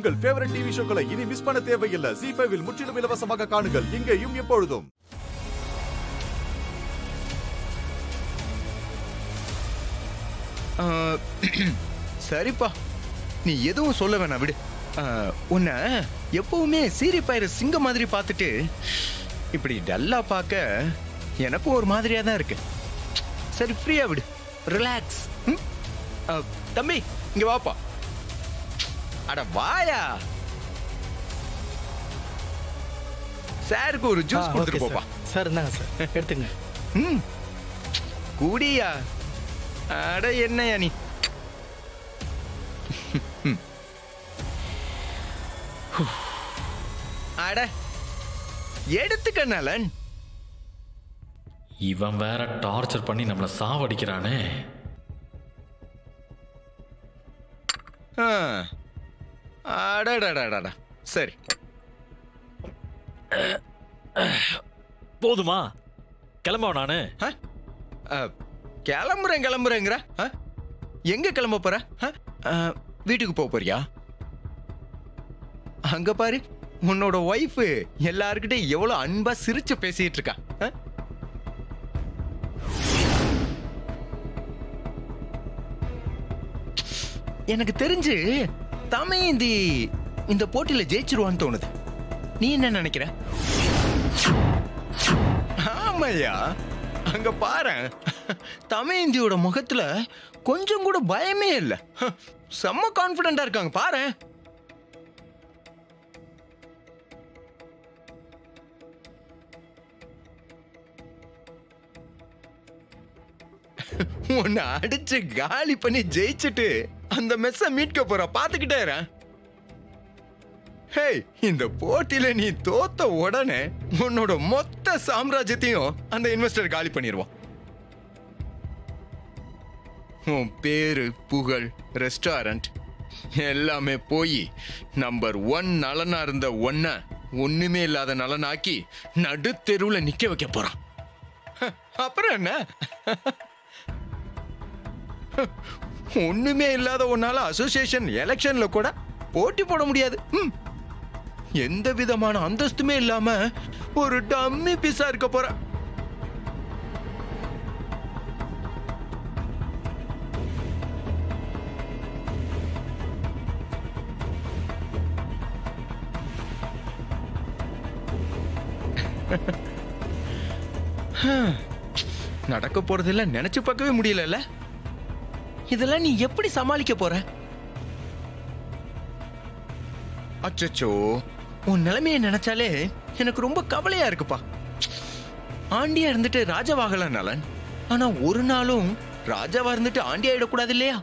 உங்கள் favourite TV ஷோக்களை இனி miss பண்ண தேவையில்லை ஜி ஃபைவில் முற்றிலும் இலவசமாக காணுங்கள் இங்கேயும் எப்பொழுதும் ஆ, சரிப்பா நீ எதுவும் சொல்ல வேணாம் விடு ஆ, உன்னை எப்பவுமே சீரி பயிர சிங்க மாதிரி பார்த்துட்டு இப்படி டல்லா பார்க்க எனக்கும் ஒரு மாதிரியா தான் இருக்கு சரி ஃப்ரீயா விடு ரிலாக்ஸ் தம்பி இங்க வாப்பா அட வாயா சாருக்கு ஒரு ஜூஸ் கொடுத்துட்டு போப்பா சார் இந்தாங்க சார் எடுத்துங்க ம் குடியா அட என்னையா நீ அட எடுத்துக்க நலன் இவன் வேற டார்ச்சர் பண்ணி நம்மளை சாவடிக்கிறானே ஆ. அடடடடடா சரி போதுமா கிளம்ப நானு ஆ? ஆ, கிளம்புறேன் கிளம்புறேங்கிற ஆ? எங்க கிளம்ப போற ஆ? ஆ, வீட்டுக்கு போக போறியா அங்க பாரு உன்னோட ஒய்ஃப் எல்லாருக்கிட்ட எவ்வளவு அன்பா சிரிச்சு பேசிட்டு இருக்கா ஆ? எனக்கு தெரிஞ்சு தமையந்தி இந்த போட்டியில ஜெயிச்சிருவான்னு தோணுது நீ என்ன நினைக்கிற ஆமையா அங்க பாரு தமையந்தியோட முகத்துல கொஞ்சம் கூட பயமே இல்ல செம்ம கான்பிடண்டா இருக்காங்க பாரு உன்னை அடிச்சு காலி பண்ணி ஜெயிச்சுட்டு அந்த மெஸ்ஸ மீட்க போற பாத்துக்கிட்டே இரு. ஹேய் இந்த போட்டியில நீ தோத்த உடனே உன்னோட மொத்த சாம்ராஜ்யத்தையும் அந்த இன்வெஸ்டர் காலி பண்ணிடுவான் உன் பேரு புகழ் ரெஸ்டாரண்ட் எல்லாமே போய் நம்பர் ஒன் நலனா இருந்த ஒன்ன ஒண்ணுமே இல்லாத நலனாக்கி நடு தெருவுல நிக்க வைக்க போறான் ஹ, அப்புறம் என்ன ஒண்ணுமே இல்லாத ஒன்னால அசோசியேஷன் எலெக்ஷன்ல கூட போட்டி போட முடியாது ம். எந்த விதமான அந்தஸ்துமே இல்லாம ஒரு டம்மி பீஸா இருக்க போற நடக்க போறதில்ல நினைச்சு பார்க்கவே முடியலல்ல இதெல்லாம் நீ எப்படி சமாளிக்க போற அச்சச்சோ உன் நிலைமையை நினைச்சாலே எனக்கு ரொம்ப கவலையா இருக்குப்பா ஆண்டியா இருந்துட்டு ராஜாவாகலாம் நலன் ஆனா ஒரு நாளும் ராஜாவா இருந்துட்டு ஆண்டியா ஆயிடக்கூடாது இல்லையா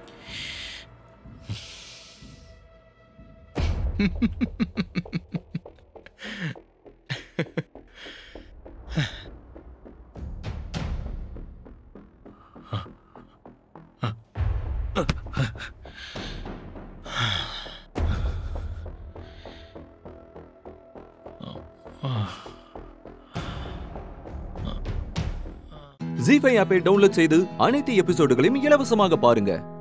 ஜி ஃபைவ் ஆப்பை டவுன்லோட் செய்து அனைத்து எபிசோடுகளையும் இலவசமாக பாருங்க